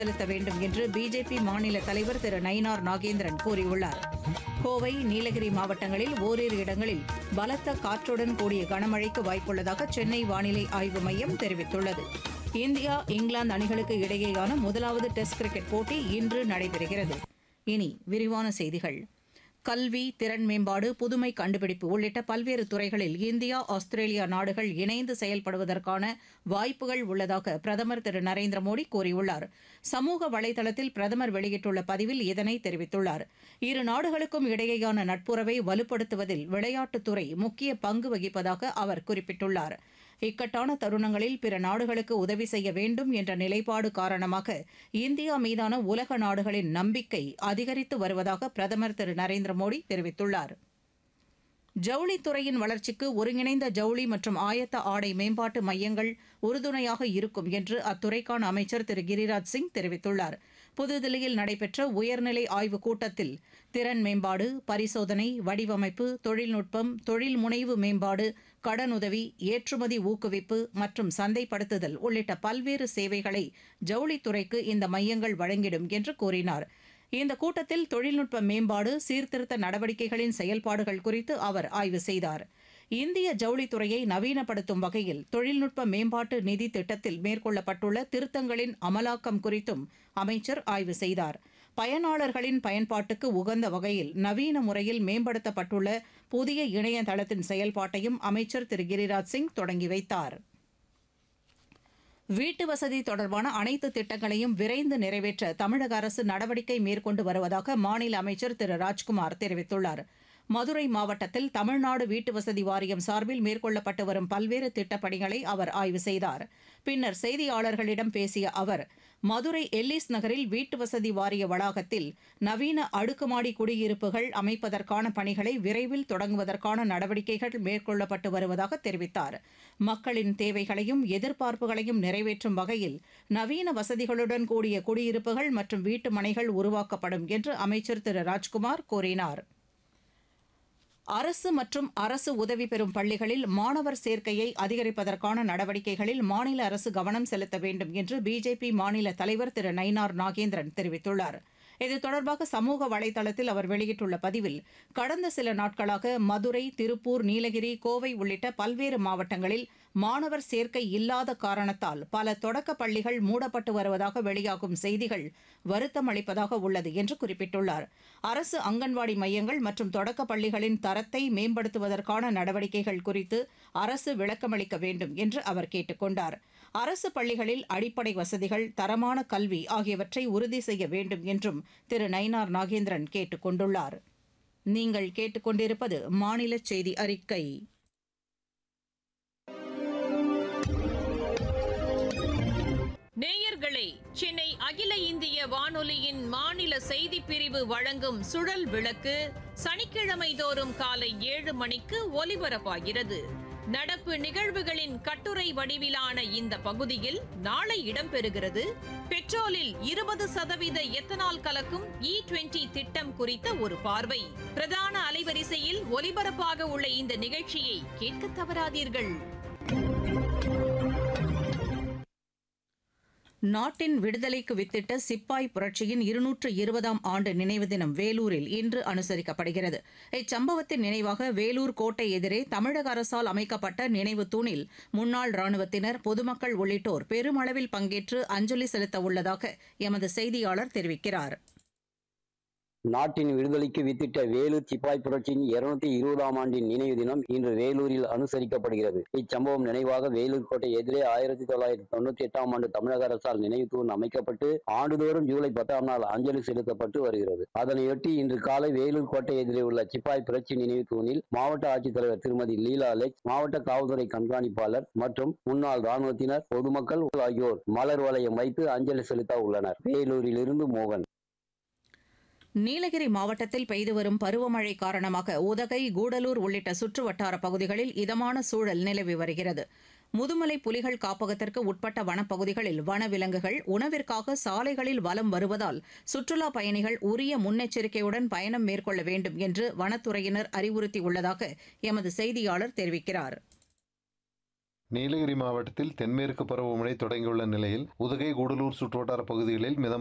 செலுத்த வேண்டும் என்று பிஜேபி மாநில தலைவர் திரு நயினார் நாகேந்திரன் கூறியுள்ளார் கோவை நீலகிரி மாவட்டங்களில் ஓரிரு இடங்களில் பலத்த காற்றுடன் கூடிய கனமழைக்கு வாய்ப்புள்ளதாக சென்னை வானிலை ஆய்வு மையம் தெரிவித்துள்ளது இந்தியா இங்கிலாந்து அணிகளுக்கு இடையேயான முதலாவது டெஸ்ட் கிரிக்கெட் போட்டி இன்று நடைபெறுகிறது இனி விரிவான செய்திகள் கல்வி திறன் மேம்பாடு புதுமை கண்டுபிடிப்பு உள்ளிட்ட பல்வேறு துறைகளில் இந்தியா ஆஸ்திரேலியா நாடுகள் இணைந்து செயல்படுவதற்கான வாய்ப்புகள் உள்ளதாக பிரதமர் திரு நரேந்திர மோடி கூறியுள்ளார் சமூக வலைதளத்தில் பிரதமர் வெளியிட்டுள்ள பதிவில் இதனை தெரிவித்துள்ளார் இரு நாடுகளுக்கும் இடையேயான நட்புறவை வலுப்படுத்துவதில் விளையாட்டுத்துறை முக்கிய பங்கு வகிப்பதாக அவர் குறிப்பிட்டுள்ளார் இக்கட்டான தருணங்களில் பிற நாடுகளுக்கு உதவி செய்ய வேண்டும் என்ற நிலைப்பாடு காரணமாக இந்தியா மீதான உலக நாடுகளின் நம்பிக்கை அதிகரித்து வருவதாக பிரதமர் திரு நரேந்திர மோடி தெரிவித்துள்ளார் ஜவுளித்துறையின் வளர்ச்சிக்கு ஒருங்கிணைந்த ஜவுளி மற்றும் ஆயத்த ஆடை மேம்பாட்டு மையங்கள் உறுதுணையாக இருக்கும் என்று அத்துறைக்கான அமைச்சர் திரு கிரிராஜ் சிங் தெரிவித்துள்ளார் புதுதில்லியில் நடைபெற்ற உயர்நிலை ஆய்வுக் கூட்டத்தில் திறன் மேம்பாடு பரிசோதனை வடிவமைப்பு தொழில்நுட்பம் தொழில் முனைவு மேம்பாடு கடனுதவி ஏற்றுமதி ஊக்குவிப்பு மற்றும் சந்தைப்படுத்துதல் உள்ளிட்ட பல்வேறு சேவைகளை ஜவுளித்துறைக்கு இந்த மையங்கள் வழங்கிடும் என்று கூறினார் இந்த கூட்டத்தில் தொழில்நுட்ப மேம்பாடு சீர்திருத்த நடவடிக்கைகளின் செயல்பாடுகள் குறித்து அவர் ஆய்வு செய்தார் இந்திய ஜவுளித்துறையை நவீனப்படுத்தும் வகையில் தொழில்நுட்ப மேம்பாட்டு நிதி திட்டத்தில் மேற்கொள்ளப்பட்டுள்ள திருத்தங்களின் அமலாக்கம் குறித்தும் அமைச்சர் ஆய்வு செய்தார் பயனாளர்களின் பயன்பாட்டுக்கு உகந்த வகையில் நவீன முறையில் மேம்படுத்தப்பட்டுள்ள புதிய இணையதளத்தின் செயல்பாட்டையும் அமைச்சர் திரு கிரிராஜ் சிங் தொடங்கி வைத்தார் வீட்டு வசதி தொடர்பான அனைத்து திட்டங்களையும் விரைந்து நிறைவேற்ற தமிழக அரசு நடவடிக்கை மேற்கொண்டு வருவதாக மாநில அமைச்சர் திரு ராஜ்குமார் தெரிவித்துள்ளார் மதுரை மாவட்டத்தில் தமிழ்நாடு வீட்டு வசதி வாரியம் சார்பில் மேற்கொள்ளப்பட்டு வரும் பல்வேறு திட்டப்பணிகளை அவர் ஆய்வு செய்தார் பின்னர் செய்தியாளர்களிடம் பேசிய அவர் மதுரை எல்லிஸ் நகரில் வீட்டு வசதி வாரிய வளாகத்தில் நவீன அடுக்குமாடி குடியிருப்புகள் அமைப்பதற்கான பணிகளை விரைவில் தொடங்குவதற்கான நடவடிக்கைகள் மேற்கொள்ளப்பட்டு வருவதாக தெரிவித்தார் மக்களின் தேவைகளையும் எதிர்பார்ப்புகளையும் நிறைவேற்றும் வகையில் நவீன வசதிகளுடன் கூடிய குடியிருப்புகள் மற்றும் வீட்டு மனைகள் உருவாக்கப்படும் என்று அமைச்சர் திரு ராஜ்குமார் கூறினார் அரசு மற்றும் அரசு உதவி பெறும் பள்ளிகளில் மாணவர் சேர்க்கையை அதிகரிப்பதற்கான நடவடிக்கைகளில் மாநில அரசு கவனம் செலுத்த வேண்டும் என்று பிஜேபி மாநில தலைவர் திரு நயினார் நாகேந்திரன் தெரிவித்துள்ளார் இது தொடர்பாக சமூக வலைதளத்தில் அவர் வெளியிட்டுள்ள பதிவில் கடந்த சில நாட்களாக மதுரை திருப்பூர் நீலகிரி கோவை உள்ளிட்ட பல்வேறு மாவட்டங்களில் மாணவர் சேர்க்கை இல்லாத காரணத்தால் பல தொடக்க பள்ளிகள் மூடப்பட்டு வருவதாக வெளியாகும் செய்திகள் வருத்தம் அளிப்பதாக உள்ளது என்று குறிப்பிட்டுள்ளார் அரசு அங்கன்வாடி மையங்கள் மற்றும் தொடக்க பள்ளிகளின் தரத்தை மேம்படுத்துவதற்கான நடவடிக்கைகள் குறித்து அரசு விளக்கமளிக்க வேண்டும் என்று அவர் கேட்டுக் கொண்டார் அரசு பள்ளிகளில் அடிப்படை வசதிகள் தரமான கல்வி ஆகியவற்றை உறுதி செய்ய வேண்டும் என்றும் திரு நயினார் நாகேந்திரன் கேட்டுக் கொண்டுள்ளார் நீங்கள் கேட்டுக்கொண்டிருப்பது மாநில செய்தி அறிக்கை நேயர்களே சென்னை அகில இந்திய வானொலியின் மாநில செய்திப் பிரிவு வழங்கும் சுழல் விளக்கு சனிக்கிழமை தோறும் காலை ஏழு மணிக்கு ஒலிபரப்பாகிறது நடப்பு நிகழ்வுகளின் கட்டுரை வடிவிலான இந்த பகுதியில் நாளை இடம்பெறுகிறது பெட்ரோலில் இருபது சதவீத எத்தனால் கலக்கும் இ டுவெண்டி திட்டம் குறித்த ஒரு பார்வை பிரதான அலைவரிசையில் ஒலிபரப்பாக உள்ள இந்த நிகழ்ச்சியை கேட்க தவறாதீர்கள் நாட்டின் விடுதலைக்கு வித்திட்ட சிப்பாய் புரட்சியின் இருநூற்று இருபதாம் ஆண்டு நினைவு தினம் வேலூரில் இன்று அனுசரிக்கப்படுகிறது இச்சம்பவத்தின் நினைவாக வேலூர் கோட்டை எதிரே தமிழக அரசால் அமைக்கப்பட்ட நினைவு தூணில் முன்னாள் ராணுவத்தினர் பொதுமக்கள் உள்ளிட்டோர் பெருமளவில் பங்கேற்று அஞ்சலி செலுத்த உள்ளதாக எமது செய்தியாளர் தெரிவிக்கிறார் நாட்டின் விடுதலைக்கு வித்திட்ட வேலூர் சிப்பாய் புரட்சியின் இருநூத்தி இருபதாம் ஆண்டின் நினைவு தினம் இன்று வேலூரில் அனுசரிக்கப்படுகிறது இச்சம்பவம் நினைவாக வேலூர் கோட்டை எதிரே ஆயிரத்தி தொள்ளாயிரத்தி தொண்ணூத்தி எட்டாம் ஆண்டு தமிழக அரசால் நினைவு தூண் அமைக்கப்பட்டு ஆண்டுதோறும் ஜூலை பத்தாம் நாள் அஞ்சலி செலுத்தப்பட்டு வருகிறது அதனையொட்டி இன்று காலை வேலூர் கோட்டை எதிரே உள்ள சிப்பாய் புரட்சி நினைவு தூணில் மாவட்ட ஆட்சித்தலைவர் திருமதி லீலா அலெக்ஸ் மாவட்ட காவல்துறை கண்காணிப்பாளர் மற்றும் முன்னாள் ராணுவத்தினர் பொதுமக்கள் ஆகியோர் மலர் வளையம் வைத்து அஞ்சலி செலுத்த உள்ளனர் வேலூரிலிருந்து மோகன் நீலகிரி மாவட்டத்தில் பெய்து வரும் பருவமழை காரணமாக உதகை கூடலூர் உள்ளிட்ட சுற்று வட்டார பகுதிகளில் இதமான சூழல் நிலவி வருகிறது முதுமலை புலிகள் காப்பகத்திற்கு உட்பட்ட வனப்பகுதிகளில் வனவிலங்குகள் உணவிற்காக சாலைகளில் வலம் வருவதால் சுற்றுலா பயணிகள் உரிய முன்னெச்சரிக்கையுடன் பயணம் மேற்கொள்ள வேண்டும் என்று வனத்துறையினர் அறிவுறுத்தியுள்ளதாக எமது செய்தியாளர் தெரிவிக்கிறார் நீலகிரி மாவட்டத்தில் தென்மேற்கு பருவமழை தொடங்கியுள்ள நிலையில் உதகை கூடலூர் சுற்றுவட்டார பகுதிகளில் மிதமான